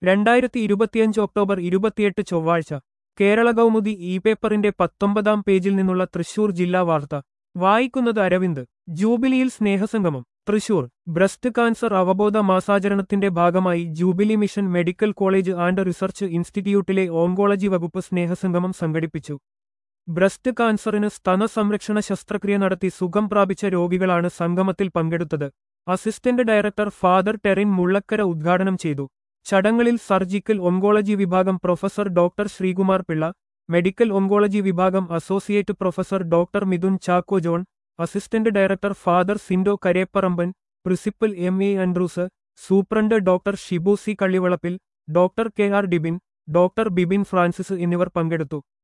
രണ്ടായിരത്തി ഇരുപത്തിയഞ്ച് ഒക്ടോബർ ഇരുപത്തിയെട്ട് ചൊവ്വാഴ്ച കേരള കൗമുദി ഇ പേപ്പറിന്റെ പത്തൊമ്പതാം പേജിൽ നിന്നുള്ള തൃശൂർ ജില്ലാ വാർത്ത വായിക്കുന്നത് അരവിന്ദ് ജൂബിലിയിൽ സ്നേഹസംഗമം തൃശൂർ ബ്രസ്റ്റ് കാൻസർ അവബോധ മാസാചരണത്തിന്റെ ഭാഗമായി jubilee mission medical college and research ഇൻസ്റ്റിറ്റ്യൂട്ടിലെ ഓങ്കോളജി വകുപ്പ് സ്നേഹസംഗമം സംഘടിപ്പിച്ചു ബ്രസ്റ്റ് കാൻസറിന് സ്തന സംരക്ഷണ ശസ്ത്രക്രിയ നടത്തി സുഖം പ്രാപിച്ച രോഗികളാണ് സംഗമത്തിൽ പങ്കെടുത്തത് assistant director father Terin Mullakkara ഉദ്ഘാടനം ചെയ്തു ചടങ്ങളിൽ സർജിക്കൽ ഒങ്കോളജി വിഭാഗം professor doctor Sreekumar Pillai medical oncology വിഭാഗം associate professor doctor Mithun Chacko John assistant director father Sindo Kareparamban principal M A Andrews superintendent doctor Shibu C Kallivalappil doctor K R Dibin doctor Bibin Francis എന്നിവർ പങ്കെടുത്തു